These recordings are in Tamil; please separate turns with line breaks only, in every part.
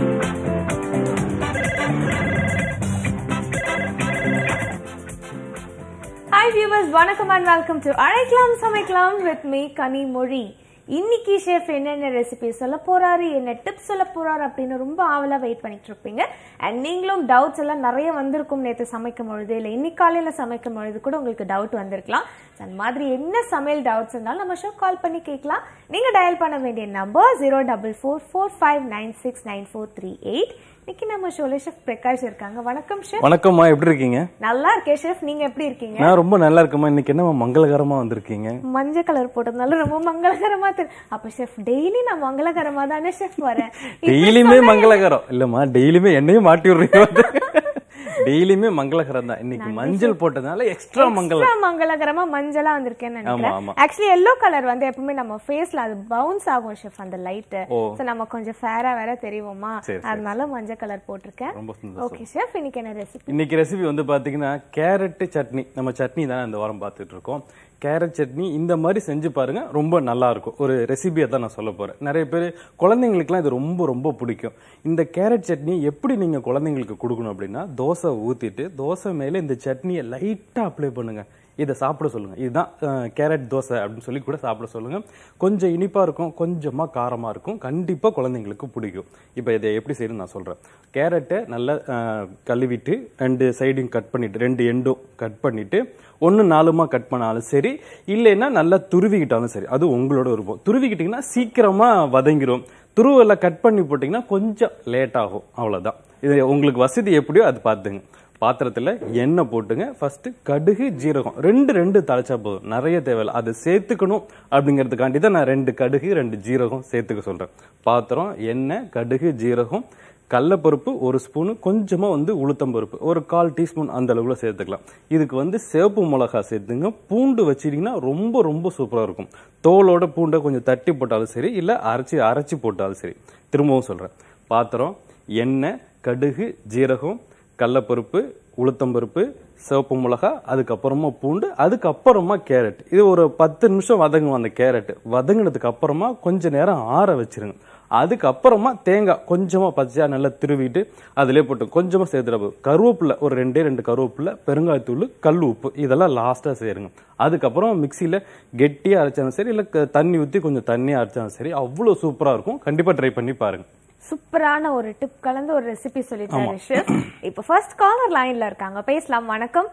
ஹாய் வியூவர்ஸ் வணக்கம் அண்ட் வெல்கம் டு அழைக்கலாம் சமைக்கலாம் வித் மீ கனிமொழி இன்னைக்கு ஷெஃப் என்னென்ன ரெசிபி சொல்ல போறாரு என்ன டிப்ஸ் சொல்ல போறாரு அப்படின்னு ரொம்ப ஆவலா வெயிட் பண்ணிட்டு இருப்பீங்க அண்ட் நீங்களும் டவுட்ஸ் எல்லாம் நிறைய வந்திருக்கும் நேற்று சமைக்கும் பொழுது இல்லை இன்னைக்கு காலையில சமைக்கும் பொழுது கூட உங்களுக்கு டவுட் வந்திருக்கலாம் அந்த மாதிரி என்ன சமையல் டவுட்ஸ் இருந்தாலும் நம்ம ஷோ கால் பண்ணி கேட்கலாம் நீங்க டயல் பண்ண வேண்டிய number zero double four four five nine six nine four three eight இன்னைக்கு நம்ம ஷோல ஷெஃப் பிரகாஷ் இருக்காங்க வணக்கம் ஷெஃப்
வணக்கம்மா எப்படி இருக்கீங்க
நல்லா இருக்கேன் ஷெஃப் நீங்க எப்படி இருக்கீங்க
நான் ரொம்ப நல்லா இருக்கேம்மா இன்னைக்கு என்னம்மா மங்களகரமா வந்திருக்கீங்க
மஞ்சள் கலர் போட்டதுனால ரொம்ப மங்களகரமா தெரியும் அப்ப ஷெஃப் டெய்லி நான் மங்களகரமா தானே ஷெஃப் வரேன்
டெய்லியுமே மங்களகரம் இல்லம்மா டெய்லியுமே என்னையும் மாட்டி விடுறீங்க டெய்லியுமே மங்களகரம் தான் இன்னைக்கு மஞ்சள் போட்டதுனால எக்ஸ்ட்ரா மங்களம்
Extra மங்களகரமா மஞ்சளா வந்திருக்கேன்னு
ஆமா,
நினைக்கிறேன்
ஆமா.
ஆக்சுவலி எல்லோ கலர் வந்து எப்பவுமே நம்ம ஃபேஸ்ல அது பவுன்ஸ் ஆகும் ஷெஃப் அந்த லைட்
ஓ.
சோ நம்ம கொஞ்சம் ஃபேரா வேற தெரியுமா
சரி, சரி.
அதனால மஞ்சள் கலர் போட்டிருக்கேன்
ரொம்ப சந்தோஷம்
ஓகே ஷெஃப் இன்னைக்கு என்ன ரெசிபி
இன்னைக்கு ரெசிபி வந்து பாத்தீங்கன்னா கேரட் சட்னி நம்ம சட்னி தானே இந்த வாரம் பார்த்துட்டு இருக்கோம் கேரட் சட்னி இந்த மாதிரி செஞ்சு பாருங்க ரொம்ப நல்லா இருக்கும் ஒரு ரெசிபியை தான் நான் சொல்ல போறேன் நிறைய பேர் குழந்தைங்களுக்குலாம் இது ரொம்ப ரொம்ப பிடிக்கும் இந்த கேரட் சட்னி எப்படி நீங்க குழந்தைங்களுக்கு கொடுக்கணும் அப்படின்னா தோசை ஊத்திட்டு தோசை மேல இந்த சட்னியை லைட்டா அப்ளை பண்ணுங்க இதை சாப்பிட சொல்லுங்க இதுதான் அஹ், கேரட் தோசை அப்படின்னு சொல்லி கூட சாப்பிட சொல்லுங்க கொஞ்சம் இனிப்பா இருக்கும் கொஞ்சமா காரமா இருக்கும் கண்டிப்பா குழந்தைங்களுக்கு பிடிக்கும் இப்போ இதை எப்படி செய்யணும்னு நான் சொல்றேன் கேரட்டை நல்லா அஹ், கழுவிட்டு ரெண்டு சைடையும் கட் பண்ணிட்டு ரெண்டு எண்டும் கட் பண்ணிட்டு ஒன்று நாலுமா கட் பண்ணாலும் சரி இல்லைன்னா நல்லா துருவிக்கிட்டாலும் சரி அது உங்களோட விருப்பம் துருவிக்கிட்டிங்கன்னா சீக்கிரமா வதங்கிரும் துருவலை கட் பண்ணி போட்டிங்கன்னா கொஞ்சம் லேட் ஆகும் அவ்வளவுதான் இது உங்களுக்கு வசதி எப்படியோ அது பார்த்துங்க பாத்திரத்துல எண்ணெய் போட்டுங்க ஃபர்ஸ்ட் கடுகு ஜீரகம் ரெண்டு ரெண்டு தாளிச்சா போதும் நிறைய தேவையில்லை அதை சேர்த்துக்கணும் அப்படிங்கிறதுக்காண்டி தான் நான் ரெண்டு கடுகு ரெண்டு ஜீரகம் சேர்த்துக்க சொல்றேன் பாத்திரம் எண்ணெய் கடுகு ஜீரகம் கடலப்பருப்பு ஒரு ஸ்பூனு கொஞ்சமா வந்து உளுத்தம்பருப்பு ஒரு கால் டீஸ்பூன் அந்த அளவுல சேர்த்துக்கலாம் இதுக்கு வந்து சிவப்பு மிளகா சேர்த்துங்க பூண்டு வச்சிட்டீங்கன்னா ரொம்ப ரொம்ப சூப்பரா இருக்கும் தோலோட பூண்டை கொஞ்சம் தட்டி போட்டாலும் சரி இல்ல அரைச்சி அரைச்சி போட்டாலும் சரி திரும்பவும் சொல்றேன் பாத்திரம் எண்ணெய் கடுகு ஜீரகம் கடலப்பருப்பு உளுத்தம்பருப்பு சிவப்பு மிளகா அதுக்கப்புறமா பூண்டு அதுக்கப்புறமா கேரட் இது ஒரு பத்து நிமிஷம் வதங்கும் அந்த கேரட் வதங்கினதுக்கு அப்புறமா கொஞ்ச நேரம் ஆற வச்சிருங்க அதுக்கப்புறமா தேங்காய் கொஞ்சமா பச்சையா நல்லா திருவிட்டு அதிலே போட்டு கொஞ்சமா சேர்த்துட கருவேப்பிலை ஒரு ரெண்டே ரெண்டு கருவேப்பிலை பெருங்காயத்தூள் கல் உப்பு இதெல்லாம் லாஸ்டா சேருங்க அதுக்கப்புறம் மிக்சியில கெட்டியா அரைச்சாலும் சரி இல்ல க- தண்ணி ஊத்தி கொஞ்சம் தண்ணியா அரைச்சாலும் சரி அவ்வளவு சூப்பரா இருக்கும் கண்டிப்பா ட்ரை பண்ணி பாருங்க
சூப்பரான ஒரு டிப் கலந்து ஒரு ரெசிபி சொல்லிட்டாரு ஷெஃப் இப்போ ஃபர்ஸ்ட் காலர் லைன்ல இருக்காங்க பேசலாம் வணக்கம்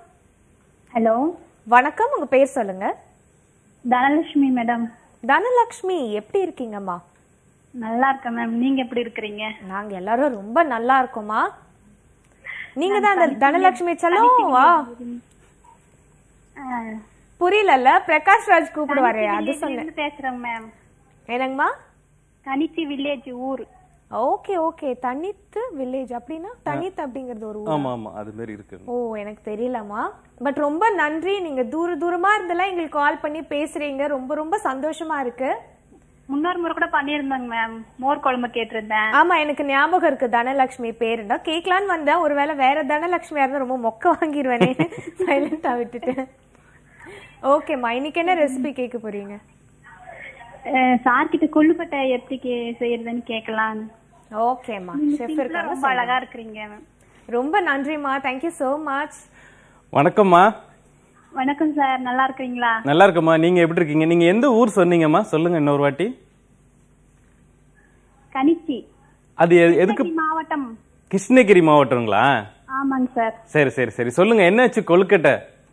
ஹலோ
வணக்கம் உங்க பேர் சொல்லுங்க
தனலட்சுமி மேடம்
தனலக்ஷ்மி எப்படி இருக்கீங்கம்மா
நல்லா இருக்கேன் மேம் நீங்க எப்படி இருக்கிறீங்க
நாங்க எல்லாரும் ரொம்ப நல்லா இருக்கோமா நீங்க தான் அந்த தனலட்சுமி செல்லம் வா புரியலல்ல பிரகாஷ் ராஜ் கூப்பிடுவாரே அது சொன்னேன்
பேசுறேன் மேம்
என்னங்கம்மா
கனிச்சி வில்லேஜ் ஊர்
ஓகே ஓகே தனித்து வில்லேஜ் அப்படின்னா தனித்து அப்படிங்கிறது ஒரு ஊர்
ஆமா ஆமா அது மாதிரி இருக்கு
ஓ எனக்கு தெரியலம்மா பட் ரொம்ப நன்றி நீங்க தூர தூரமா இருந்தெல்லாம் எங்களுக்கு கால் பண்ணி பேசுறீங்க ரொம்ப ரொம்ப சந்தோஷமா இருக்கு
முன்னொரு முறை கூட பண்ணியிருந்தாங்க மேம் மோர் குழம்பு கேட்டிருந்தேன்
ஆமா எனக்கு ஞாபகம் இருக்கு தனலட்சுமி பேருண்டா கேட்கலான்னு வந்தேன் ஒருவேளை வேற தனலட்சுமியா இருந்தா ரொம்ப மொக்க வாங்கிடுவேனே சைலண்டா விட்டுட்டேன் ஓகேம்மா இன்னைக்கு என்ன ரெசிபி கேட்க போறீங்க
சார் கிட்ட கொள்ளுப்பட்டை எப்படி கே- செய்யறதுன்னு கேட்கலாம்
ஓகேம்மா ஷெஃப் இருக்காங்க
ரொம்ப அழகா இருக்கிறீங்க மேம்
ரொம்ப நன்றிம்மா தேங்க்யூ so மச்
வணக்கம்மா
வணக்கம் சார் நல்லா இருக்கிறீங்களா
நல்லா இருக்கம்மா நீங்க எப்படி இருக்கீங்க நீங்க எந்த ஊர் சொன்னீங்கம்மா சொல்லுங்க இன்னொரு வாட்டி
கனிச்சி
அது எ- எதுக்கு
கிருஷ்ணகிரி மாவட்டம்
கிருஷ்ணகிரி மாவட்டங்களா
ஆமாங்க சார்
சரி சரி சரி சொல்லுங்க என்னாச்சு கொழுக்கட்டை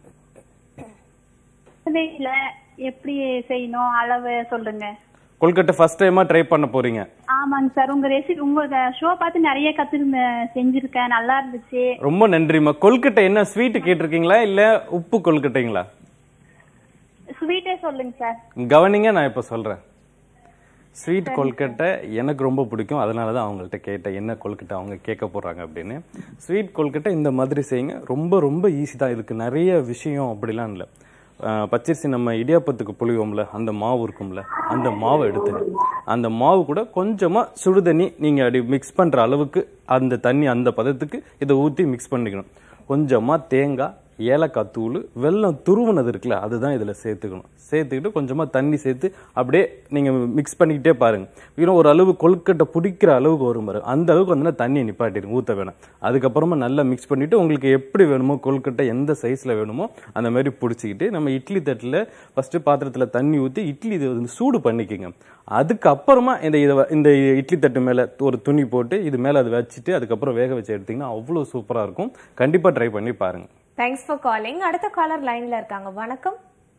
இல்ல எப்படி செய்யணும் அளவு சொல்லுங்க
கொழுக்கட்டை ஃபர்ஸ்ட் டைமா ட்ரை பண்ண போறீங்க
ஆமாங்க சார் உங்க ரெசிபி உங்க ஷோ பார்த்து நிறைய கத்து செஞ்சிருக்கேன் நல்லா இருந்துச்சு
ரொம்ப நன்றிம்மா கொழுக்கட்டை என்ன ஸ்வீட் கேட்டிருக்கீங்களா இல்ல உப்பு கொழுக்கட்டைங்களா
ஸ்வீட்டே சொல்லுங்க சார்
கவனிங்க நான் இப்ப சொல்றேன் ஸ்வீட் கொழுக்கட்டை எனக்கு ரொம்ப பிடிக்கும் அதனால தான் அவங்கள்ட்ட கேட்டேன் என்ன கொழுக்கட்டை அவங்க கேட்க போறாங்க அப்படின்னு ஸ்வீட் கொழுக்கட்டை இந்த மாதிரி செய்யுங்க ரொம்ப ரொம்ப ஈஸி தான் இதுக்கு நிறைய விஷயம் அப்படிலாம் இல்லை அஹ், பச்சரிசி நம்ம இடியாப்பத்துக்கு புளிவோம்ல அந்த மாவு இருக்கும்ல அந்த மாவை எடுத்துங்க அந்த மாவு கூட கொஞ்சமா சுடுதண்ணி நீங்க அப்படி மிக்ஸ் பண்ற அளவுக்கு அந்த தண்ணி அந்த பதத்துக்கு இதை ஊத்தி மிக்ஸ் பண்ணிக்கணும் கொஞ்சமா தேங்காய் ஏலக்காய் தூள் வெல்லம் துருவுனது இருக்குல்ல அதுதான் இதில் சேர்த்துக்கணும் சேர்த்துக்கிட்டு கொஞ்சமாக தண்ணி சேர்த்து அப்படியே நீங்கள் மிக்ஸ் பண்ணிக்கிட்டே பாருங்க இன்னும் ஒரு அளவு கொழுக்கட்டை பிடிக்கிற அளவுக்கு வரும் பாருங்க அந்த அளவுக்கு வந்து தண்ணி நிப்பாட்டிடுங்க ஊற்ற வேணாம் அதுக்கப்புறமா நல்லா மிக்ஸ் பண்ணிவிட்டு உங்களுக்கு எப்படி வேணுமோ கொழுக்கட்டை எந்த சைஸில் வேணுமோ அந்த மாதிரி பிடிச்சிக்கிட்டு நம்ம இட்லி தட்டில் ஃபஸ்ட்டு பாத்திரத்தில் தண்ணி ஊற்றி இட்லி இது வந்து சூடு பண்ணிக்கோங்க அதுக்கப்புறமா இந்த இதை வ- இந்த இட்லி தட்டு மேலே ஒரு துணி போட்டு இது மேலே அதை வச்சுட்டு அதுக்கப்புறம் வேக வச்சு எடுத்தீங்கன்னா அவ்வளோ சூப்பராக இருக்கும் கண்டிப்பாக ட்ரை பண்ணி பாருங்கள்
தேங்க்ஸ் ஃபார் காலிங் அடுத்த காலர் லைன்ல இருக்காங்க வணக்கம்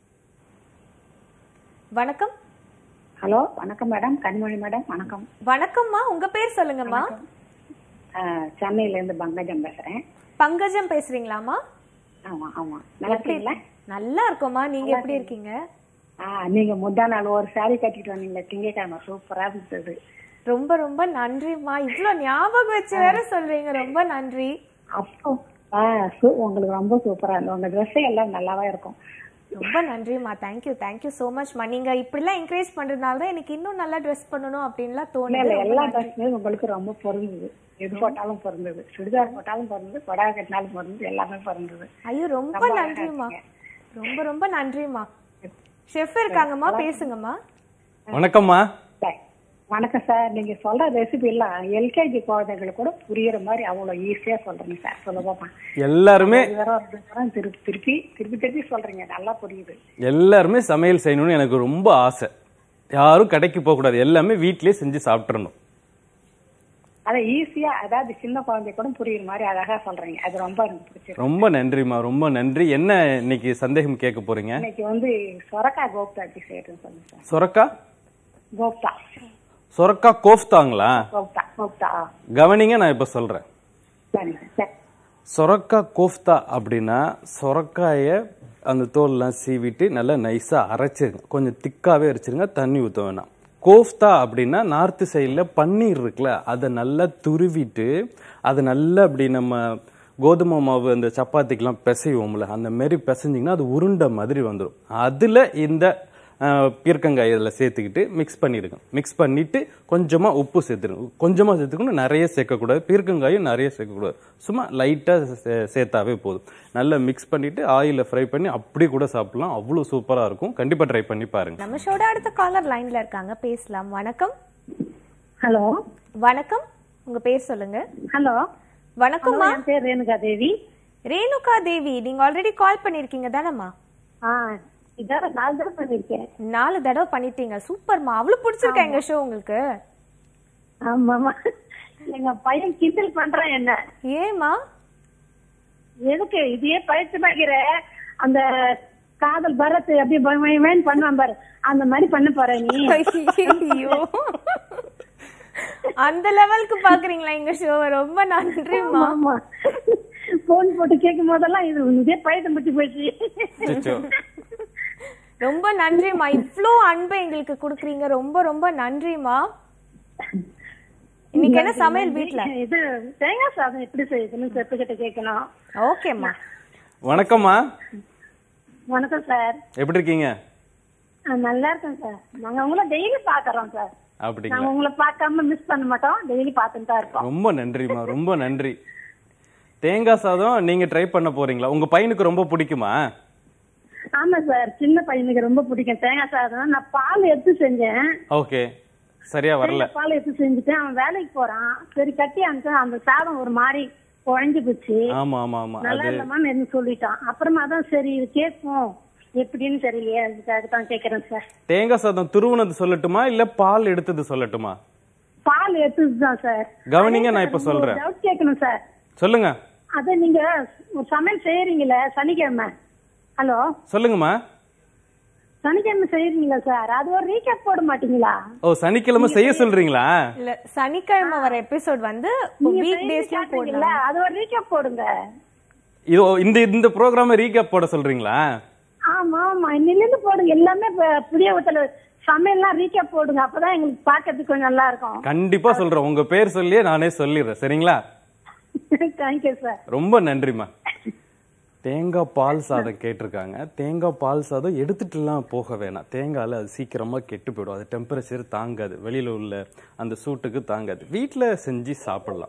வணக்கம்
ஹலோ வணக்கம் மேடம் கனிமொழி மேடம் வணக்கம்
வணக்கம்மா உங்க பேர் சொல்லுங்கம்மா
ஆஹ் சென்னையில இருந்து பங்கஜம் பேசுறேன்
பங்கஜம் பேசுறீங்களாமா
ஆமா ஆமா நல்லா இருக்கீங்களா
நல்லா இருக்கோம்மா நீங்க எப்படி இருக்கீங்க
ஆஹ் நீங்க முந்தா நாள் ஒரு saree கட்டிட்டு வந்தீங்களே திங்கக்கிழமை சூப்பரா இருந்தது
ரொம்ப ரொம்ப நன்றிம்மா இவ்ளோ ஞாபகம் வச்சு வேற சொல்றீங்க ரொம்ப நன்றி
அப்போ ஆஹ் சு- உங்களுக்கு ரொம்ப சூப்பரா இருந்தது உங்க ட்ரெஸ் எல்லாம் நல்லாவா இருக்கும்
ரொம்ப நன்றிம்மா தேங்க்யூ தேங்க்யூ so மச்மா நீங்க இப்படிலாம் என்கரேஜ் பண்றதுனால தான் எனக்கு இன்னும் நல்லா ட்ரெஸ் பண்ணணும் அப்படின்லாம்
இல்ல
தோணுது
இல்ல எல்லா ட்ரெஸ்ஸுமே உங்களுக்கு ரொம்ப பொருந்தது எது போட்டாலும் பொருந்தது சுடிதார் போட்டாலும் பொருந்தது புடவை கட்டினாலும் பொருந்தது எல்லாமே பொருந்தது
ஐயோ ரொம்ப நன்றிம்மா ரொம்ப ரொம்ப நன்றிம்மா ஷெஃப் இருக்காங்கம்மா பேசுங்கம்மா
வணக்கம்மா
சரி. வணக்கம் சார் நீங்க சொல்ற ரெசிபி எல்லாம் எல்கேஜி குழந்தைங்களுக்கு கூட புரியுற மாதிரி அவ்வளவு ஈஸியா சொல்றீங்க சார் சுலபமா
எல்லாருமே
ஒரு தடவை ரெண்டு தடவை திருப்பி திருப்பி திருப்பி திருப்பி சொல்றீங்க நல்லா புரியுது
எல்லாருமே சமையல் செய்யணும்னு எனக்கு ரொம்ப ஆசை யாரும் கடைக்கு போகக்கூடாது எல்லாமே வீட்டிலேயே செஞ்சு சாப்பிட்றணும்
அதை ஈஸியா அதாவது சின்ன குழந்தை கூட புரியுற மாதிரி அழகா சொல்றீங்க அது ரொம்ப எனக்கு பிடிச்சிருக்கு
ரொம்ப நன்றிம்மா ரொம்ப நன்றி என்ன இன்னைக்கு சந்தேகம் கேட்க போறீங்க
இன்னைக்கு வந்து சொரக்காய் கோப்தா எப்படி செய்யறதுன்னு சொல்லுங்க சார்
சொரக்கா
கோப்தா
சொரக்கா கோஃப்தாங்களா
கோப்தா கோப்தா ஆ.
கவனிங்க நான் இப்போ சொல்றேன்
சரிங்க சரி
சொரக்கா கோஃப்தா அப்படின்னா சொரக்காயை அந்த தோல்லாம் சீவிட்டு நல்லா நைஸாக அரைச்சிருங்க கொஞ்சம் திக்காவே அரைச்சிருங்க தண்ணி ஊற்ற வேணாம் கோஃப்தா அப்படின்னா நார்த்து சைடில் பன்னீர் இருக்குல்ல அதை நல்லா துருவிட்டு அதை நல்லா அப்படி நம்ம கோதுமை மாவு அந்த சப்பாத்திக்கெலாம் பிசைவோம்ல அந்த மாதிரி பிசைஞ்சிங்கன்னா அது உருண்டை மாதிரி வந்துடும் அதில் இந்த அஹ், பீர்க்கங்காய் இதில் சேர்த்துக்கிட்டு மிக்ஸ் பண்ணிடுங்க மிக்ஸ் பண்ணிட்டு கொஞ்சமாக உப்பு சேர்த்துருங்க கொஞ்சமாக சேர்த்துக்கணும் நிறைய சேர்க்கக்கூடாது பீர்க்கங்காயும் நிறைய சேர்க்கக்கூடாது சும்மா லைட்டாக சேர்த்தாவே போதும் நல்லா மிக்ஸ் பண்ணிட்டு ஆயிலில் ஃப்ரை பண்ணி அப்படி கூட சாப்பிடலாம் அவ்வளோ சூப்பராக இருக்கும் கண்டிப்பாக ட்ரை பண்ணி பாருங்க
நம்ம ஷோட அடுத்த காலர் லைன்ல இருக்காங்க பேசலாம் வணக்கம்
ஹலோ
வணக்கம் உங்க பேர் சொல்லுங்க
ஹலோ
வணக்கம்மா
என் பேர் ரேணுகா தேவி
ரேணுகா தேவி நீங்க ஆல்ரெடி கால் பண்ணிருக்கீங்க தானம்மா
ஆ இதான நாலு தடவை பண்ணிருக்கேன்
நாலு தடவை பண்ணிட்டீங்க சூப்பர்மா அவ்வளவு பிடிச்சிருக்கா எங்க ஷோ உங்களுக்கு
ஆமாமா எங்க பையன் கிண்டல் பண்றான் என்ன
ஏமா
எதுக்கு இதையே பயிற்சி பாக்கிற அந்த காதல் பரத் எப்படி பயமயமேன்னு பண்ணுவான் பாரு அந்த மாதிரி பண்ண போற நீ
ஐயோ அந்த லெவலுக்கு பாக்குறீங்களா எங்க ஷோவை ரொம்ப நன்றிம்மா
ஆமா போன் போட்டு கேட்கும் போதெல்லாம் இது இதே பயிற்சி பற்றி போயிடுச்சு
அச்சச்சோ.
ரொம்ப நன்றிம்மா இவ்ளோ அன்பை எங்களுக்கு கொடுக்குறீங்க ரொம்ப ரொம்ப நன்றிம்மா இன்னைக்கு என்ன சமையல் வீட்ல
இது தேங்காய் சாதம் எப்படி செய்யணும்னு செப்பு கிட்ட கேட்கணும்
ஓகேம்மா
வணக்கம்மா
வணக்கம் சார்
எப்படி இருக்கீங்க
ஆ, நல்லா இருக்கேன் சார் நாங்க உங்களை டெய்லி பாக்குறோம் சார்
அப்படிங்களா
நாங்க உங்களை பார்க்காம மிஸ் பண்ண மாட்டோம் டெய்லி பார்த்துட்டு தான் இருப்போம்
ரொம்ப நன்றிம்மா ரொம்ப நன்றி தேங்காய் சாதம் நீங்க ட்ரை பண்ண போறீங்களா உங்க பையனுக்கு ரொம்ப பிடிக்குமா
ஆமா சார் சின்ன பையனுக்கு ரொம்ப பிடிக்கும் தேங்காய் சாதம் நான் பால் எடுத்து செஞ்சேன்
ஓகே சரியா வரல
தேங்காய் பால் எடுத்து செஞ்சுட்டு அவன் வேலைக்கு போறான் சரி கட்டி அனுப்பிச்சு அந்த சாதம் ஒரு மாதிரி குழஞ்சு போச்சு
ஆமா ஆமா ஆமா
நல்லா
அது
இல்லமான்னு என்ன சொல்லிட்டான் அப்புறமா தான் சரி இது கேட்போம் எப்படின்னு தெரியலையே அதுக்காக தான் கேட்கறேன் சார்
தேங்காய் சாதம் துருவுனது சொல்லட்டுமா இல்ல பால் எடுத்தது சொல்லட்டுமா
பால் எடுத்தது தான் சார்
கவனிங்க நான் இப்ப சொல்றேன்
டவுட் கேட்கணும் சார்
சொல்லுங்க
அத நீங்க ஒரு சமையல் செய்யறீங்களே சனிக்கிழமை ஹலோ
சொல்லுங்கம்மா
சனிக்கிழமை செய்யறீங்களா சார் அது ஒரு ரீகேப் போட மாட்டீங்களா
ஓ சனிக்கிழமை செய்ய சொல்றீங்களா
இல்ல சனிக்கிழமை வர எபிசோட் வந்து
நீங்க
வீக்
செய்து
டேஸ்லயும்
காட்டுறீங்கல்ல,
போடலாம்
அது ஒரு ரீகேப் போடுங்க
இது இந்த இந்த ப்ரோக்ராம ரீகேப் போட சொல்றீங்களா
ஆமா ஆமா இன்னிலிருந்து போடுங்க எல்லாமே ப- புதிய ஊத்தல சமையல்லாம் ரீகேப் போடுங்க அப்பதான் எங்களுக்கு பாக்கிறதுக்கு கொஞ்சம் நல்லா இருக்கும்
கண்டிப்பா சொல்றேன் உங்க பேர் சொல்லியே நானே சொல்லிடுறேன் சரிங்களா
தேங்க்யூ சார்
ரொம்ப நன்றிம்மா தேங்காய் பால் சாதம் கேட்டிருக்காங்க தேங்காய் பால் சாதம் எடுத்துட்டுலாம் போக வேணாம் தேங்காயில் அது சீக்கிரமா கெட்டு போயிடும் அது டெம்பரேச்சர் தாங்காது வெளியில உள்ள அந்த சூட்டுக்கு தாங்காது வீட்டில் செஞ்சு சாப்பிடலாம்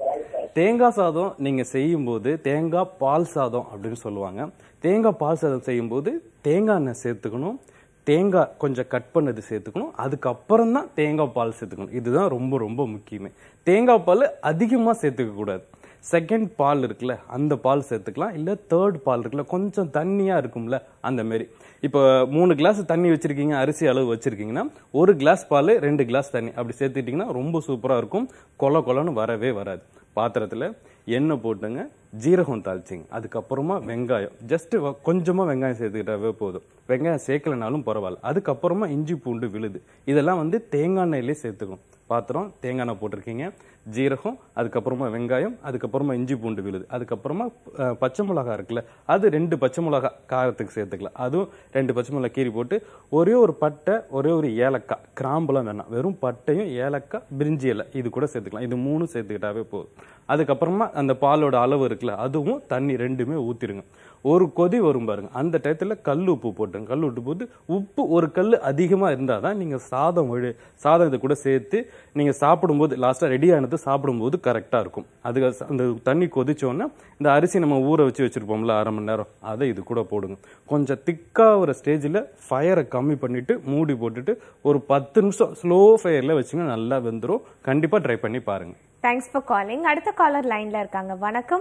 தேங்காய் சாதம் நீங்க செய்யும்போது தேங்காய் பால் சாதம் அப்படின்னு சொல்லுவாங்க தேங்காய் பால் சாதம் செய்யும்போது தேங்காய் எண்ணெய் சேர்த்துக்கணும் தேங்காய் கொஞ்சம் கட் பண்ணது சேர்த்துக்கணும் அதுக்கப்புறம் தான் தேங்காய் பால் சேர்த்துக்கணும் இதுதான் ரொம்ப ரொம்ப முக்கியமே தேங்காய் பால் அதிகமாக சேர்த்துக்க கூடாது செகண்ட் பால் இருக்குல்ல அந்த பால் சேர்த்துக்கலாம் இல்லை தேர்ட் பால் இருக்குல்ல கொஞ்சம் தண்ணியாக இருக்கும்ல அந்த மாரி இப்போ மூணு கிளாஸ் தண்ணி வச்சிருக்கீங்க அரிசி அளவு வச்சிருக்கீங்கன்னா ஒரு கிளாஸ் பால் ரெண்டு கிளாஸ் தண்ணி அப்படி சேர்த்துட்டிங்கன்னா ரொம்ப சூப்பராக இருக்கும் கொல கொலன்னு வரவே வராது பாத்திரத்தில் எண்ணெய் போட்டுங்க ஜீரகம் தாளிச்சிங்க அதுக்கப்புறமா வெங்காயம் ஜஸ்ட் கொஞ்சமாக வெங்காயம் சேர்த்துக்கிட்டாவே போதும் வெங்காயம் சேர்க்கலனாலும் பரவாயில்ல அதுக்கப்புறமா இஞ்சி பூண்டு விழுது இதெல்லாம் வந்து தேங்காய் எண்ணெயிலே சேர்த்துக்கணும் பாத்திரம் தேங்காய் எண்ணெய் போட்டிருக்கீங்க ஜீரகம் அதுக்கப்புறமா வெங்காயம் அதுக்கப்புறமா இஞ்சி பூண்டு விழுது அதுக்கப்புறமா அஹ், பச்சை மிளகா இருக்குல்ல அது ரெண்டு பச்சை மிளகா காரத்துக்கு சேர்த்துக்கலாம் அதுவும் ரெண்டு பச்சை மிளகா கீரி போட்டு ஒரே ஒரு பட்டை ஒரே ஒரு ஏலக்காய் கிராம்புலாம் வேணாம் வெறும் பட்டையும் ஏலக்காய் பிரிஞ்சி இலை இது கூட சேர்த்துக்கலாம் இது மூணும் சேர்த்துக்கிட்டாவே போதும் அதுக்கப்புறமா அந்த பாலோட அளவு இருக்குல்ல அதுவும் தண்ணி ரெண்டுமே ஊத்திருங்க ஒரு கொதி வரும் பாருங்க அந்த டயத்துல கல் உப்பு போட்டுங்க கல் உப்பு போட்டு உப்பு ஒரு கல் அதிகமா இருந்தால் தான் நீங்க சாதம் வழி சாதம் இது கூட சேர்த்து நீங்க சாப்பிடும்போது லாஸ்டா ரெடி ஆனது சாப்பிடும்போது கரெக்டா இருக்கும் அது அந்த தண்ணி கொதிச்சோன்னா இந்த அரிசி நம்ம ஊற வச்சு வச்சிருப்போம்ல அரை மணி நேரம் அதை இது கூட போடுங்க கொஞ்சம் திக்கா ஒரு ஸ்டேஜில் ஃபயரை கம்மி பண்ணிட்டு மூடி போட்டுட்டு ஒரு பத்து நிமிஷம் ஸ்லோ ஃபயர்ல வச்சுங்க நல்லா வெந்துரும் கண்டிப்பா ட்ரை பண்ணி பாருங்க
தேங்க்ஸ் ஃபார் காலிங் அடுத்த காலர் லைன்ல இருக்காங்க வணக்கம்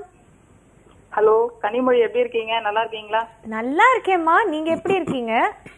ஹலோ கனிமொழி எப்படி இருக்கீங்க நல்லா இருக்கீங்களா
நல்லா இருக்கேம்மா நீங்க எப்படி இருக்கீங்க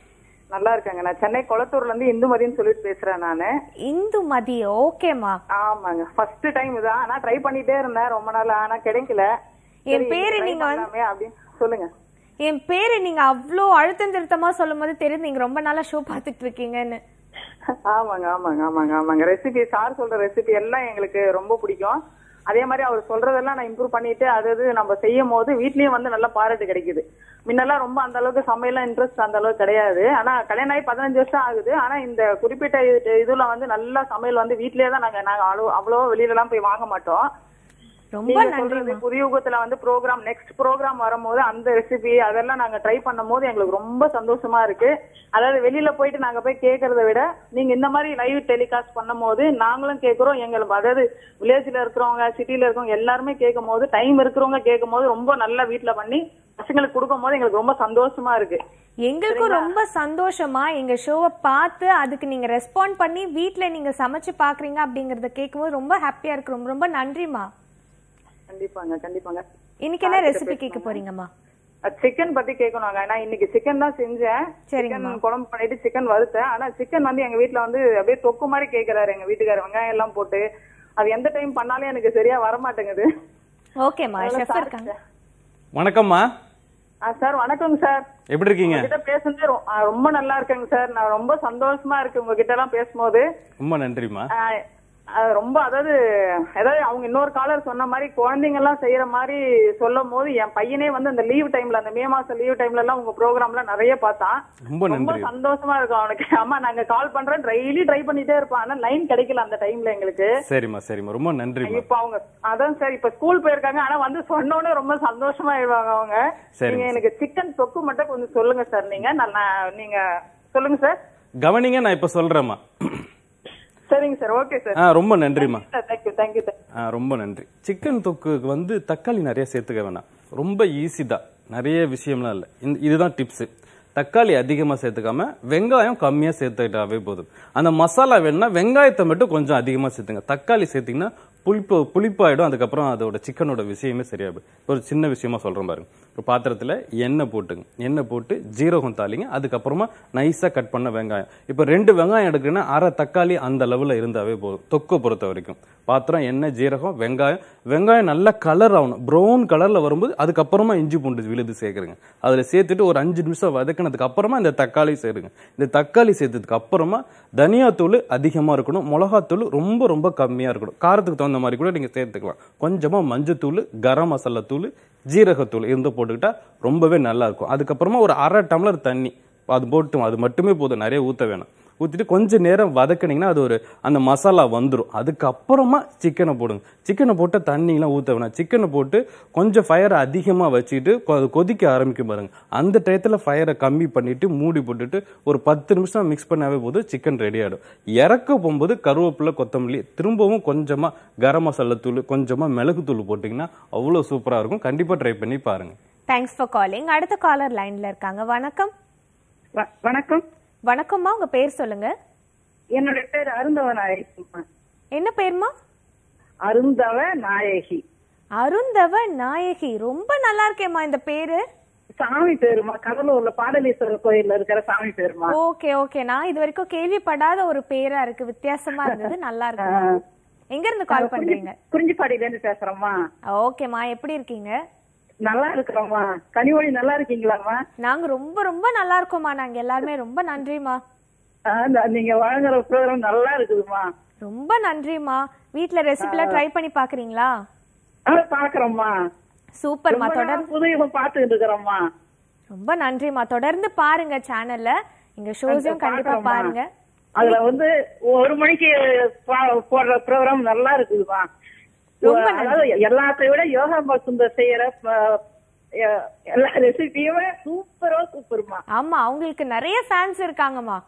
நல்லா இருக்காங்க நான் சென்னை கொளத்தூர்ல இருந்து இந்துமதின்னு சொல்லிட்டு பேசுறேன் நானு
இந்து மதி ஓகேம்மா
ஆமாங்க ஃபர்ஸ்ட் டைம் இதான் ஆனா ட்ரை பண்ணிட்டே இருந்தேன் ரொம்ப நாள் ஆனா கிடைக்கல
என்
சரி,
பேரு
try
நீங்க வந்து-
பண்ணலாமே அப்படின்னு சொல்லுங்க
என் பேரு நீங்க அவ்வளோ அழுத்தம் திருத்தமா சொல்லும் போது தெரியுது நீங்க ரொம்ப நாளா ஷோ பார்த்துட்டு இருக்கீங்கன்னு
ஆமாங்க ஆமாங்க ஆமாங்க ஆமாங்க ரெசிபி சார் சொல்ற ரெசிபி எல்லாம் எங்களுக்கு ரொம்ப பிடிக்கும் அதே மாதிரி அவர் சொல்றதெல்லாம் நான் இம்ப்ரூவ் பண்ணிட்டு அது அது நம்ம செய்யும் போது வீட்லயும் வந்து நல்ல பாராட்டு கிடைக்குது முன்னெல்லாம் ரொம்ப அந்த அளவுக்கு சமையல்லாம் இன்ட்ரெஸ்ட் அந்த அளவுக்கு கிடையாது ஆனா கல்யாணம் ஆகி பதினஞ்சு வருஷம் ஆகுது ஆனா இந்த குறிப்பிட்ட இது- இதுல வந்து நல்ல சமையல் வந்து வீட்லயே தான் நாங்க நாங்க அவ்வளோ அவ்வளோ வெளியில எல்லாம் போய் வாங்க மாட்டோம்
ரொம்ப
நீங்க
நன்றி
சொல்றது புதிய யுகத்துல வந்து ப்ரோக்ராம் நெக்ஸ்ட் ப்ரோக்ராம் வரும்போது அந்த ரெசிபி அதெல்லாம் நாங்க ட்ரை பண்ணும்போது எங்களுக்கு ரொம்ப சந்தோஷமா இருக்கு அதாவது வெளியில போயிட்டு நாங்க போய் கேக்குறத விட நீங்க இந்த மாதிரி லைவ் டெலிகாஸ்ட் பண்ணும்போது நாங்களும் கேக்குறோம் எங்களுக்கு அதாவது வில்லேஜ்ல இருக்கிறவங்க சிட்டில இருக்கிறவங்க எல்லாருமே கேட்கும் போது டைம் இருக்கிறவங்க கேட்கும் போது ரொம்ப நல்லா வீட்ல பண்ணி பசங்களுக்கு கொடுக்கும் போது எங்களுக்கு ரொம்ப சந்தோஷமா இருக்கு
எங்களுக்கும் ரொம்ப சந்தோஷமா எங்க ஷோவை பார்த்து அதுக்கு நீங்க ரெஸ்பாண்ட் பண்ணி வீட்ல நீங்க சமைச்சு பாக்குறீங்க அப்படிங்கறத கேட்கும்போது ரொம்ப ஹாப்பியா இருக்கு ரொம்ப ரொம்ப நன்றிமா
கண்டிப்பாங்க கண்டிப்பாங்க
இன்னைக்கு என்ன ரெசிபி கேட்க போறீங்கம்மா
சிக்கன் பத்தி கேட்கணுங்க நான் இன்னைக்கு சிக்கன் தான் செஞ்சேன்
சரிங்கம்மா.
சிக்கன் குழம்பு பண்ணிட்டு சிக்கன் வறுத்தேன் ஆனா சிக்கன் வந்து எங்க வீட்ல வந்து அப்படியே தொக்கு மாதிரி கேக்குறாரு எங்க வீட்டுக்காரர் வெங்காயம் எல்லாம் போட்டு அது எந்த டைம் பண்ணாலும் எனக்கு சரியா வர மாட்டேங்குது
ஓகேம்மா ஷெஃப் இருக்காங்க
வணக்கம்மா
ஆ சார் வணக்கங்க சார்
எப்படி இருக்கீங்க
உங்ககிட்ட பேசுனது ரொ- ஆ, ரொம்ப நல்லா இருக்கேங்க சார் நான் ரொம்ப சந்தோஷமா இருக்கு உங்ககிட்ட எல்லாம் பேசும்போது
ரொம்ப நன்றிம்மா
ஆ, அது ரொம்ப அதாவது அதாவது அவங்க இன்னொரு காலர் சொன்ன மாதிரி குழந்தைங்க எல்லாம் செய்யற மாதிரி சொல்லும் போது என் பையனே வந்து அந்த லீவ் டைம்ல அந்த மே மாசம் லீவ் டைம்ல எல்லாம் உங்க ப்ரோக்ராம்ல நிறைய பார்த்தான்
ரொம்ப
ரொம்ப
நன்றி
சந்தோஷமா இருக்கும் அவனுக்கு ஆமா நாங்க கால் பண்றோம் டெய்லி ட்ரை பண்ணிட்டே இருப்பான் ஆனா லைன் கிடைக்கல அந்த டைம்ல எங்களுக்கு
சரிம்மா சரிம்மா ரொம்ப நன்றிம்மா
இப்ப அவங்க அதான் சார் இப்ப ஸ்கூல் போயிருக்காங்க ஆனா வந்து சொன்னோன்னே ரொம்ப சந்தோஷமா ஆயிடுவாங்க அவங்க
சரிங்க.
நீங்க எனக்கு சிக்கன் தொக்கு மட்டும் கொஞ்சம் சொல்லுங்க சார் நீங்க நான் நான்- நீங்க சொல்லுங்க சார்
கவனிங்க நான் இப்ப சொல்றேம்மா
சரிங்க சார் ஓகே சார்
ஆ ரொம்ப நன்றிம்மா
தேங்க்யூ தேங்க்யூ சார்
ஆ, ரொம்ப நன்றி சிக்கன் தொக்குக்கு வந்து தக்காளி நிறைய சேர்த்துக்க வேணாம் ரொம்ப ஈஸி தான் நிறைய விஷயம்லாம் இல்லை இந்த இதுதான் டிப்ஸ் தக்காளி அதிகமா சேர்த்துக்காம வெங்காயம் கம்மியா சேர்த்துக்கிட்டாவே போதும் அந்த மசாலா வேணும்னா வெங்காயத்தை மட்டும் கொஞ்சம் அதிகமா சேர்த்துங்க தக்காளி சேர்த்தீங்கன்னா புளிப்பு புளிப்பாயிடும் அதுக்கப்புறம் அதோட சிக்கனோட விஷயமே சரியா போயிடும். ஒரு சின்ன விஷயமா சொல்றேன் பாருங்க ஒரு பாத்திரத்துல எண்ணெய் போட்டுங்க எண்ணெய் போட்டு ஜீரகம் தாளிங்க அதுக்கப்புறமா நைஸா கட் பண்ண வெங்காயம் இப்போ ரெண்டு வெங்காயம் எடுக்குன்னா அரை தக்காளி அந்த லெவல்ல இருந்தாவே போதும் தொக்கை பொறுத்த வரைக்கும் பாத்திரம் எண்ணெய் ஜீரகம் வெங்காயம் வெங்காயம் நல்ல கலர் ஆகணும் ப்ரௌன் கலர்ல வரும்போது அதுக்கப்புறமா இஞ்சி பூண்டு விழுது சேர்க்குறீங்க அதுல சேர்த்துட்டு ஒரு அஞ்சு நிமிஷம் வதக்கினதுக்கு அப்புறமா இந்த தக்காளி சேருங்க இந்த தக்காளி சேர்த்ததுக்கு அப்புறமா தனியாத்தூள் அதிகமா இருக்கணும் மிளகாத்தூள் ரொம்ப ரொம்ப கம்மியா இருக்கணும் காரத்துக்கு தகுந்த மாதிரி கூட நீங்க சேர்த்துக்கலாம் கொஞ்சமா மஞ்சத்தூள் கரம் மசாலா தூள் ஜீரகத்தூள் இருந்து போட்டுக்கிட்டா ரொம்பவே நல்லா இருக்கும் அதுக்கப்புறமா ஒரு அரை டம்ளர் தண்ணி அது போட்டும் அது மட்டுமே போதும் நிறைய ஊத்த வேணாம் ஊற்றிட்டு கொஞ்ச நேரம் வதக்குனீங்கன்னா அது ஒரு அந்த மசாலா வந்துடும் அதுக்கப்புறமா சிக்கனை போடுங்க சிக்கனை போட்டு தண்ணியெலாம் ஊற்ற வேணாம் சிக்கனை போட்டு கொஞ்சம் ஃபயரை அதிகமாக வச்சுட்டு கொ- அது கொதிக்க ஆரம்பிக்கும் பாருங்க அந்த டயத்தில் ஃபயரை கம்மி பண்ணிட்டு மூடி போட்டுட்டு ஒரு பத்து நிமிஷம் மிக்ஸ் பண்ணாவே போதும் சிக்கன் ரெடி ஆகிடும் இறக்க போகும்போது கருவேப்பிலை கொத்தமல்லி திரும்பவும் கொஞ்சமாக கரம் மசாலா தூள் கொஞ்சமாக மிளகுத்தூள் போட்டிங்கன்னா அவ்வளோ சூப்பராக இருக்கும் கண்டிப்பாக ட்ரை பண்ணி பாருங்க
தேங்க்ஸ் ஃபார் காலிங் அடுத்த காலர் லைன்ல இருக்காங்க வணக்கம்
வ- வணக்கம்
வணக்கம்மா உங்க பேர் சொல்லுங்க
என்னோட பேர் அருந்தவ நாயகி
என்ன பேர்மா
அருந்தவ நாயகி
அருந்தவ நாயகி ரொம்ப நல்லா இருக்கேம்மா இந்த பேரு
சாமி பேருமா கடலூர்ல பாடலீஸ்வரர் கோயில்ல இருக்கிற சாமி பேருமா
ஓகே ஓகே நான் இது வரைக்கும் கேள்விப்படாத ஒரு பேரா இருக்கு வித்தியாசமா இருந்தது நல்லா இருக்கு எங்க இருந்து கால் பண்றீங்க
குறிஞ்சிப்பாடியில இருந்து பேசுறோம்மா
ஓகேம்மா எப்படி இருக்கீங்க
நல்லா இருக்கிறோம்மா கனிமொழி நல்லா இருக்கீங்களாம்மா
நாங்க ரொம்ப ரொம்ப நல்லா இருக்கோம்மா நாங்க எல்லாருமே ரொம்ப நன்றிமா
ஆ, இந்த- நீங்க வழங்குற ப்ரோக்ராம் நல்லா இருக்குதுமா
ரொம்ப நன்றிமா வீட்ல ரெசிபிலாம் ட்ரை பண்ணி பாக்குறீங்களா
ஆ, பாக்குறோம்மா
சூப்பர்மா
ரொம்ப
தொடர்
நாளா புதுயுகம் பாத்துக்கிட்டு இருக்கிறோம்மா
ரொம்ப நன்றிமா தொடர்ந்து பாருங்க சேனல்ல எங்க ஷோஸையும் கண்டிப்பா
பாக்குறோம்மா.
பாருங்க
அதுல வந்து ஒரு மணிக்கு பா- போடுற ப்ரோக்ராம் நல்லா இருக்குதுமா
ரொம்ப நன்றி.
அதாவது எல்லாத்தையும் விட யோகா சுந்தர் செய்யற ப- எ- எல்லா ரெசிபியுமே சூப்பரா சூப்பர்மா
ஆமா அவங்களுக்கு நிறைய ஃபேன்ஸ் இருக்காங்கம்மா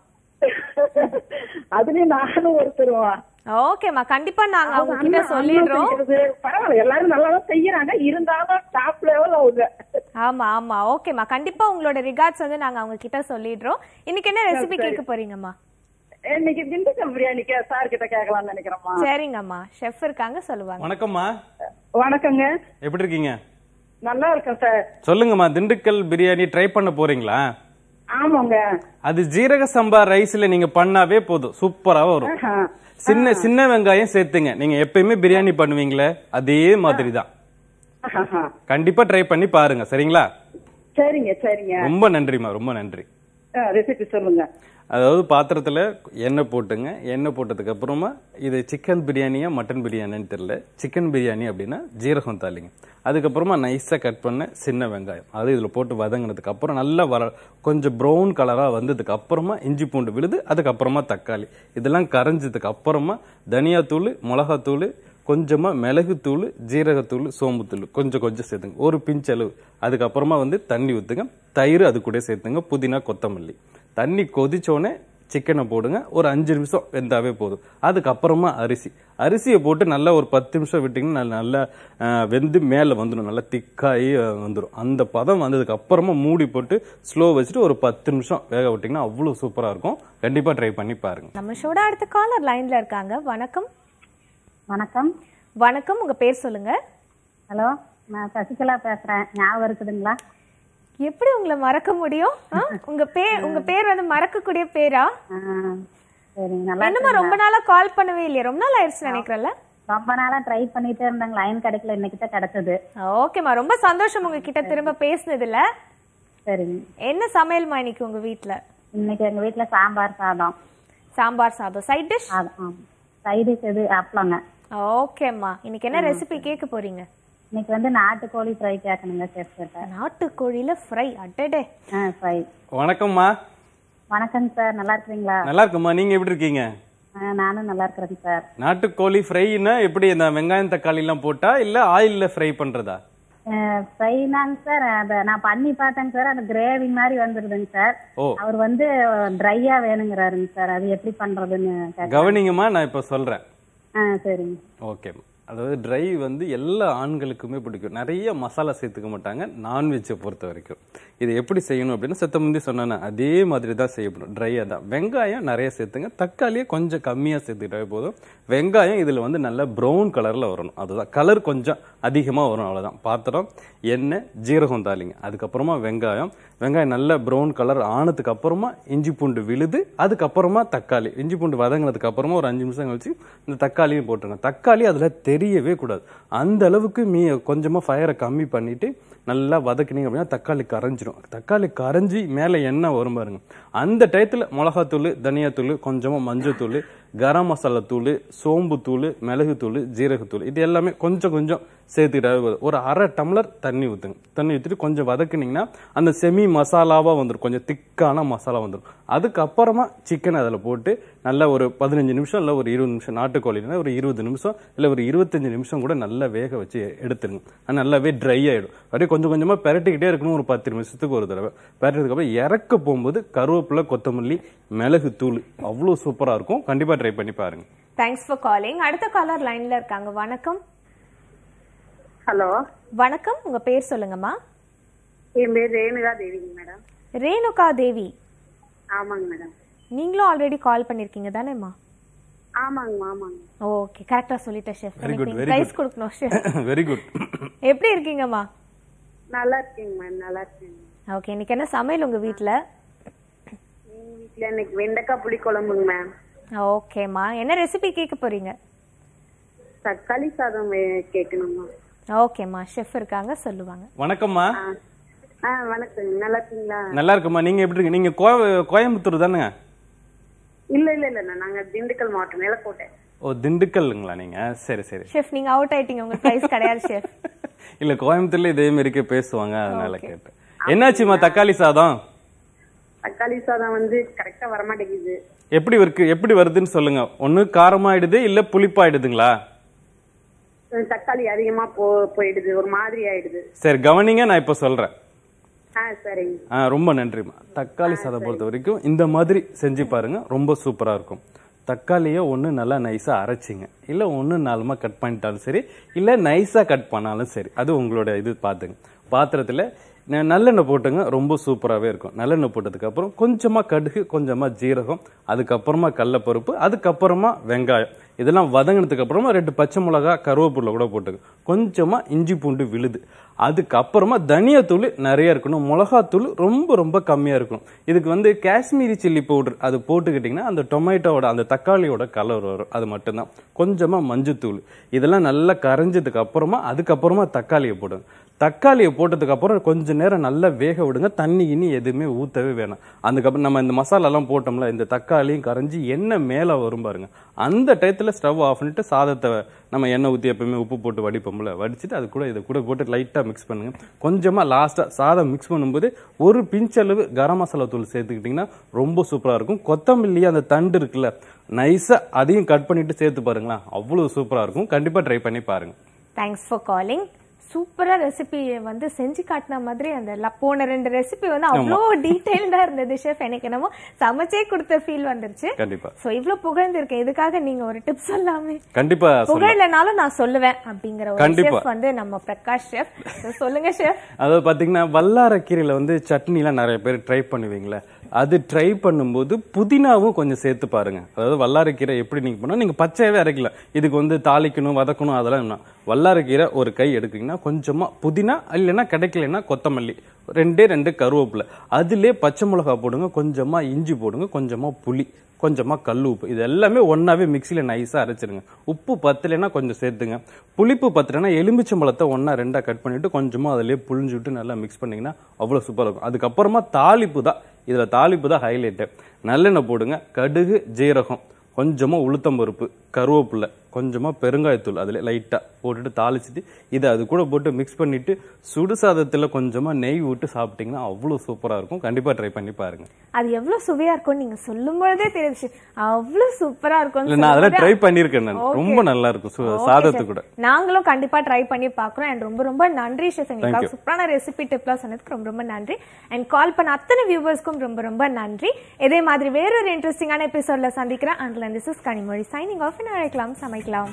அதுலயும் நானும் ஒருத்தருமா
ஓகேம்மா கண்டிப்பா நாங்க அவங்க கிட்ட சொல்லிடுறோம்
பரவாயில்ல எல்லாரும் நல்லா தான் செய்யறாங்க இருந்தாலும் டாப் லெவல் அவங்க
ஆமா ஆமா ஓகேம்மா கண்டிப்பா உங்களோட ரிகார்ட்ஸ் வந்து நாங்க அவங்க கிட்ட சொல்லிடுறோம் இன்னைக்கு என்ன ரெசிபி கேட்க போறீங்கம்மா
இன்னைக்கு திண்டுக்கல் பிரியாணி கே சார் கிட்ட கேட்கலாம்னு நினைக்கிறேம்மா
சரிங்கம்மா ஷெஃப் இருக்காங்க சொல்லுவாங்க
வணக்கம்மா
வணக்கங்க
எப்படி இருக்கீங்க
நல்லா இருக்கேன் சார்
சொல்லுங்கம்மா திண்டுக்கல் பிரியாணி ட்ரை பண்ண போறீங்களா
ஆமாங்க
அது ஜீரக சம்பா ரைஸ்ல நீங்க பண்ணாவே போதும் சூப்பரா வரும்
ஆஹா.
சின்ன சின்ன வெங்காயம் சேர்த்துங்க நீங்க எப்பயுமே பிரியாணி பண்ணுவீங்களே அதே மாதிரி தான்
ஆஹா.
கண்டிப்பா ட்ரை பண்ணி பாருங்க சரிங்களா
சரிங்க சரிங்க
ரொம்ப நன்றிம்மா ரொம்ப நன்றி
ரெசிபி சொல்லுங்க
அதாவது பாத்திரத்துல எண்ணெய் போட்டுங்க எண்ணெய் போட்டதுக்கு அப்புறமா இது சிக்கன் பிரியாணியா மட்டன் பிரியாணின்னு தெரியல சிக்கன் பிரியாணி அப்படின்னா ஜீரகம் தாளிங்க அதுக்கப்புறமா நைஸா கட் பண்ண சின்ன வெங்காயம் அது இதுல போட்டு வதங்கினதுக்கு அப்புறம் நல்லா வர கொஞ்சம் ப்ரௌன் கலரா வந்ததுக்கு அப்புறமா இஞ்சி பூண்டு விழுது அதுக்கப்புறமா தக்காளி இதெல்லாம் கரைஞ்சதுக்கு அப்புறமா தனியாத்தூள் மிளகாத்தூள் கொஞ்சமா மிளகுத்தூள் ஜீரகத்தூள் சோம்புத்தூள் கொஞ்சம் கொஞ்சம் சேர்த்துங்க ஒரு பிஞ்ச் அளவு அதுக்கப்புறமா வந்து தண்ணி ஊத்துங்க தயிர் அது கூட சேர்த்துங்க புதினா கொத்தமல்லி தண்ணி கொதிச்சோடனே சிக்கனை போடுங்க ஒரு அஞ்சு நிமிஷம் வெந்தாவே போதும் அதுக்கப்புறமா அரிசி அரிசியை போட்டு நல்லா ஒரு பத்து நிமிஷம் விட்டிங்கன்னா நல்லா நல்லா அஹ், வெந்து மேலே வந்துடும் நல்லா திக்காகி வந்துடும் அந்த பதம் வந்ததுக்கு அப்புறமா மூடி போட்டு ஸ்லோ வச்சுட்டு ஒரு பத்து நிமிஷம் வேக விட்டிங்கன்னா அவ்வளோ சூப்பராக இருக்கும் கண்டிப்பாக ட்ரை பண்ணி பாருங்க
நம்ம ஷோட அடுத்த காலர் லைன்ல இருக்காங்க வணக்கம்
வணக்கம்
வணக்கம் உங்க பேர் சொல்லுங்க
ஹலோ நான் சசிகலா பேசுறேன் ஞாபகம் இருக்குதுங்களா
எப்படி உங்களை மறக்க முடியும் ஆ? உங்க பேர் உங்க பேர் வந்து மறக்கக்கூடிய பேரா
ஆ, சரிங்க நல்லா
என்னமா ரொம்ப நாளா கால் பண்ணவே இல்லையா ரொம்ப நாள் ஆயிடுச்சு நினைக்கிறேன்ல
ரொம்ப நாளா ட்ரை பண்ணிட்டே இருந்தாங்க லைன் கிடைக்கல இன்னைக்கு தான் கிடைச்சது
ஓகேம்மா ரொம்ப சந்தோஷம் உங்ககிட்ட திரும்ப பேசுனதுல
சரிங்க
என்ன சமையல்மா இன்னைக்கு உங்க வீட்ல
இன்னைக்கு எங்க வீட்ல சாம்பார் சாதம்
சாம்பார் சாதம் சைட் டிஷ்
சைடிஷ் இது அப்பளங்க
ஓகேம்மா இன்னைக்கு என்ன ரெசிபி கேட்க போறீங்க
இன்னைக்கு வந்து நாட்டுக்கோழி ஃப்ரை கேட்கணுங்க செஃப் கிட்ட
நாட்டுக்கோழியில ஃப்ரை அட்டடே
ஆ ஃப்ரை
வணக்கம்மா
வணக்கங்க சார் நல்லா இருக்கிறீங்களா
நல்லா இருக்கும்மா நீங்கள் எப்படி இருக்கீங்க
ஆ, நானும் நல்லா இருக்கிறேங்க சார்
நாட்டுக்கோழி ஃப்ரைன்னா எப்படி இந்த வெங்காயம் தக்காளி எல்லாம் போட்டா இல்ல ஆயில்ல ஃப்ரை பண்றதா
ஃப்ரைனாங்க சார் அதை நான் பண்ணி பார்த்தேங்க சார் அந்த கிரேவி மாதிரி வந்துருதுங்க சார்
ஓ
அவர் வந்து ட்ரையா வேணுங்கிறாருங்க சார் அது எப்படி பண்றதுன்னு கேட்க
கவனிங்கம்மா நான் இப்ப சொல்றேன்
ஆ சரிங்க
ஓகே அதாவது ட்ரை வந்து எல்லா ஆண்களுக்குமே பிடிக்கும் நிறைய மசாலா சேர்த்துக்க மாட்டாங்க நான்வெஜ்ஜை பொறுத்த வரைக்கும் இது எப்படி செய்யணும் அப்படின்னு செத்த முந்தி சொன்னேன் அதே மாதிரி தான் செய்யப்படும் ட்ரையாக தான் வெங்காயம் நிறைய சேர்த்துங்க தக்காளியை கொஞ்சம் கம்மியாக சேர்த்துக்கிட்டாவே போதும் வெங்காயம் இதில் வந்து நல்ல ப்ரௌன் கலரில் வரணும் அதுதான் கலர் கொஞ்சம் அதிகமாக வரும் அவ்வளோதான் பாத்திரம் எண்ணெய் ஜீரகம் தாளிங்க அதுக்கப்புறமா வெங்காயம் வெங்காயம் நல்ல ப்ரௌன் கலர் ஆனதுக்கு அப்புறமா இஞ்சி பூண்டு விழுது அதுக்கப்புறமா தக்காளி இஞ்சி பூண்டு வதங்கினதுக்கு அப்புறமா ஒரு அஞ்சு நிமிஷம் கழிச்சு இந்த தக்காளியும் போட்டுருங்க தக்காளி அதில் தெரியவே கூடாது அந்த அளவுக்கு மீ கொஞ்சமாக ஃபயரை கம்மி பண்ணிட்டு நல்லா வதக்குனீங்க அப்படின்னா தக்காளி கரைஞ்சிரும் தக்காளி கரைஞ்சி மேலே எண்ணெய் வரும் பாருங்க அந்த டயத்தில் மிளகாத்தூள் தனியாத்தூள் கொஞ்சமாக மஞ்சத்தூள் கரம் மசாலா தூள் சோம்பு தூள் மிளகு தூள் ஜீரகத்தூள் இது எல்லாமே கொஞ்சம் கொஞ்சம் சேர்த்துக்கிட்டாவே போதும். ஒரு அரை டம்ளர் தண்ணி ஊற்றுங்க தண்ணி ஊற்றிட்டு கொஞ்சம் வதக்குனீங்கன்னா அந்த செமி மசாலாவாக வந்துடும் கொஞ்சம் திக்கான மசாலா வந்துடும் அதுக்கப்புறமா சிக்கன் அதில் போட்டு நல்லா ஒரு பதினஞ்சு நிமிஷம் இல்லை ஒரு இருபது நிமிஷம் நாட்டுக்கோழினா ஒரு இருபது நிமிஷம் இல்லை ஒரு இருபத்தஞ்சு நிமிஷம் கூட நல்லா வேக வச்சு எடுத்துருங்க அது நல்லாவே ட்ரை ஆகிடும் அப்படியே கொஞ்சம் கொஞ்சமாக பெரட்டிக்கிட்டே இருக்கணும் ஒரு பத்து நிமிஷத்துக்கு ஒரு தடவை பெரட்டினதுக்கப்புறம் இறக்க போகும்போது கருவேப்பிலை கொத்தமல்லி மிளகு தூள் அவ்வளோ சூப்பராக இருக்கும் கண்டிப்பாக ட்ரை பண்ணி பாருங்க
தேங்க்ஸ் ஃபார் காலிங் அடுத்த காலர் லைன்ல இருக்காங்க வணக்கம்
ஹலோ
வணக்கம் உங்க பேர் சொல்லுங்கம்மா
என் பேர் ரேணுகா தேவிங்க மேடம்
ரேணுகா தேவி
ஆமாங்க மேடம்
நீங்களும் ஆல்ரெடி கால் பண்ணிருக்கீங்க தானேம்மா
ஆமாங்கம்மா ஆமாங்க
ஓகே கரெக்டா சொல்லிட்டேன் chef
Very good, very
rice
good.
கொடுக்கணும் ஷெஃப்
வெரி குட்
எப்படி இருக்கீங்கம்மா
நல்லா இருக்கீங்க மேம் நல்லா இருக்கீங்க
ஓகே இன்னைக்கு என்ன சமையல் உங்க வீட்ல
எங்க வீட்டுல இன்னைக்கு வெண்டைக்காய் புளி குழம்புங்க மேம்
ஓகேம்மா என்ன ரெசிபி கேட்க போறீங்க
தக்காளி சாதம் வே- கேட்கணுமா
ஓகேம்மா ஷெஃப் இருக்காங்க சொல்லுவாங்க
வணக்கம்மா
ஆ ஆ வணக்கங்க நல்லா இருக்கீங்களா
நல்லா இருக்குமா நீங்க எப்படி இருக்கு நீங்க கோய- கோயம்புத்தூர் தானே
இல்ல இல்ல இல்ல நாங்க திண்டுக்கல் மாவட்டம் நிலக்கோட்டை
ஓ திண்டுக்கல்லுங்களா நீங்க சரி சரி
ஷெஃப் நீங்க அவுட் ஆயிட்டீங்க உங்களுக்கு பிரைஸ் கிடையாது ஷெஃப்
இல்ல கோயம்புத்தூர்ல இதே மாதிரிக்கே பேசுவாங்க அதனால கேட்டேன் என்னாச்சுமா தக்காளி சாதம்
தக்காளி சாதம் வந்து கரெக்டா வரமாட்டேங்குது
எப்படி இருக்கு எப்படி வருதுன்னு சொல்லுங்க ஒண்ணு காரமாயிடுது இல்ல புளிப்பாயிடுதுங்களா
தக்காளி அதிகமா போ போயிடுது ஒரு மாதிரி ஆயிடுது
சரி கவனிங்க நான் இப்ப சொல்றேன்
ஆ சரிங்க
ஆ ரொம்ப நன்றிம்மா தக்காளி சாதம் பொறுத்த வரைக்கும் இந்த மாதிரி செஞ்சு பாருங்க ரொம்ப சூப்பரா இருக்கும் தக்காளியை ஒன்று நல்லா நைஸாக அரைச்சிங்க இல்லை ஒன்று நாலுமா கட் பண்ணிட்டாலும் சரி இல்லை நைஸாக கட் பண்ணாலும் சரி அது உங்களோட இது பார்த்துங்க பாத்திரத்தில் ந- நல்லெண்ணெய் போட்டுங்க ரொம்ப சூப்பராகவே இருக்கும் நல்லெண்ணெய் போட்டதுக்கப்புறம் கொஞ்சமாக கடுகு கொஞ்சமாக ஜீரகம் அதுக்கப்புறமா கடலப்பருப்பு அதுக்கப்புறமா வெங்காயம் இதெல்லாம் வதங்கினதுக்கு அப்புறமா ரெண்டு பச்சை மிளகா கருவேப்பிலை கூட போட்டுங்க கொஞ்சமாக இஞ்சி பூண்டு விழுது அதுக்கப்புறமா தனியாத்தூள் நிறைய இருக்கணும் மிளகாத்தூள் ரொம்ப ரொம்ப கம்மியாக இருக்கணும் இதுக்கு வந்து காஷ்மீரி சில்லி பவுடர் அது போட்டுக்கிட்டிங்கன்னா அந்த டொமேட்டோவோட அந்த தக்காளியோட கலர் வரும் அது மட்டும்தான் கொஞ்சமாக மஞ்சத்தூள் இதெல்லாம் நல்லா கரைஞ்சதுக்கு அப்புறமா அதுக்கப்புறமா தக்காளியை போடுங்க தக்காளியை போட்டதுக்கு அப்புறம் கொஞ்ச நேரம் நல்லா வேக விடுங்க தண்ணி இனி எதுவுமே ஊற்றவே வேணாம் அதுக்கப்புறம் நம்ம இந்த மசாலாலாம் போட்டோம்ல இந்த தக்காளியும் கரைஞ்சி எண்ணெய் மேலே வரும் பாருங்க அந்த டயத்தில் ஸ்டவ் ஆஃப் பண்ணிட்டு சாதத்தை நம்ம எண்ணெய் ஊற்றி எப்பவுமே உப்பு போட்டு வடிப்போம்ல வடிச்சிட்டு அது கூட இதை கூட போட்டு லைட்டாக மிக்ஸ் பண்ணுங்க கொஞ்சமாக லாஸ்ட்டாக சாதம் மிக்ஸ் பண்ணும்போது ஒரு பிஞ்சளவு கரம் மசாலா தூள் சேர்த்துக்கிட்டிங்கன்னா ரொம்ப சூப்பராக இருக்கும் கொத்தமல்லி அந்த தண்டு இருக்குல்ல நைஸாக அதையும் கட் பண்ணிட்டு சேர்த்து பாருங்களேன் அவ்வளோ சூப்பராக இருக்கும் கண்டிப்பாக ட்ரை பண்ணி பாருங்க
தேங்க்ஸ் ஃபார் காலிங் சூப்பரா ரெசிபி வந்து செஞ்சு காட்டின மாதிரி அந்த ல- போன ரெண்டு ரெசிபி வந்து அவ்வளோ டீடைல்டா இருந்தது ஷெஃப் எனக்கு என்னமோ சமைச்சே கொடுத்த ஃபீல் வந்துருச்சு
கண்டிப்பா
சோ இவ்ளோ புகழ்ந்திருக்கேன் இதுக்காக நீங்க ஒரு டிப் சொல்லாமே
கண்டிப்பா சொல்ல
புகழனாலும் நான் சொல்லுவேன் அப்படிங்கிற ஒரு
கண்டிப்பா.
ஷெஃப் வந்து நம்ம பிரகாஷ் ஷெஃப் சொல்லுங்க ஷெஃப்
அதாவது பாத்தீங்கன்னா வல்லாரக்கீரையில வந்து சட்னிலாம் நிறைய பேர் ட்ரை பண்ணுவீங்களே அது ட்ரை பண்ணும்போது புதினாவும் கொஞ்சம் சேர்த்து பாருங்க அதாவது வல்லாரக்கீரை எப்படி நீங்க பண்ணா நீங்க பச்சையாவே அரைக்கலாம் இதுக்கு வந்து தாளிக்கணும் வதக்கணும் அதெல்லாம் வேணாம் வல்லாரக்கீரை ஒரு கை எடுத்தீங்கன்னா கொஞ்சமா புதினா இல்லைன்னா கிடைக்கலன்னா கொத்தமல்லி ரெண்டே ரெண்டு கருவேப்பிலை அதிலே பச்சை மிளகா போடுங்க கொஞ்சமா இஞ்சி போடுங்க கொஞ்சமா புளி கொஞ்சமா கல் உப்பு இது எல்லாமே ஒன்னாவே மிக்சியில நைஸா அரைச்சிருங்க உப்பு பத்தலைன்னா கொஞ்சம் சேர்த்துங்க புளிப்பு பத்தலைன்னா எலுமிச்சம்பழத்தை ஒண்ணா ரெண்டா கட் பண்ணிட்டு கொஞ்சமா அதிலே புழிஞ்சு விட்டு நல்லா மிக்ஸ் பண்ணீங்கன்னா அவ்வளவு சூப்பரா இருக்கும் அதுக்கப்புறமா தாளிப்பு தான் இதுல தாளிப்பு தான் ஹைலைட்டு நல்லெண்ணெய் போடுங்க கடுகு ஜீரகம் கொஞ்சமா உளுத்தம்பருப்பு கருவேப்பிலை கொஞ்சமா பெருங்காயத்தூள் அதில் லைட்டா போட்டுட்டு தாளிச்சிட்டு இதை அது கூட போட்டு மிக்ஸ் பண்ணிட்டு சுடு சாதத்துல கொஞ்சமா நெய் விட்டு சாப்பிட்டீங்கன்னா அவ்வளவு சூப்பரா இருக்கும் கண்டிப்பா ட்ரை பண்ணி பாருங்க
அது எவ்வளவு சுவையா இருக்கும் நீங்க சொல்லும் பொழுதே தெரியுது அவ்வளவு சூப்பரா இருக்கும்
இல்ல நான் அதெல்லாம் ட்ரை பண்ணிருக்கேன் நான் ரொம்ப நல்லா இருக்கும் சு- சாதத்து கூட
நாங்களும் கண்டிப்பா ட்ரை பண்ணி பாக்குறோம் அண்ட் ரொம்ப ரொம்ப நன்றி ஷெஃப்
Thank
எங்களுக்காக
you.
சூப்பரான ரெசிபி டிப்லாம் சொன்னதுக்கு ரொம்ப ரொம்ப நன்றி அண்ட் கால் பண்ண அத்தனை வியூவர்ஸ்க்கும் ரொம்ப ரொம்ப நன்றி இதே மாதிரி வேறொரு இன்ட்ரெஸ்டிங்கான எபிசோட்ல சந்திக்கிறேன் and this is Kanimozhi signing off அழைக்கலாம் சமைக்கலாம்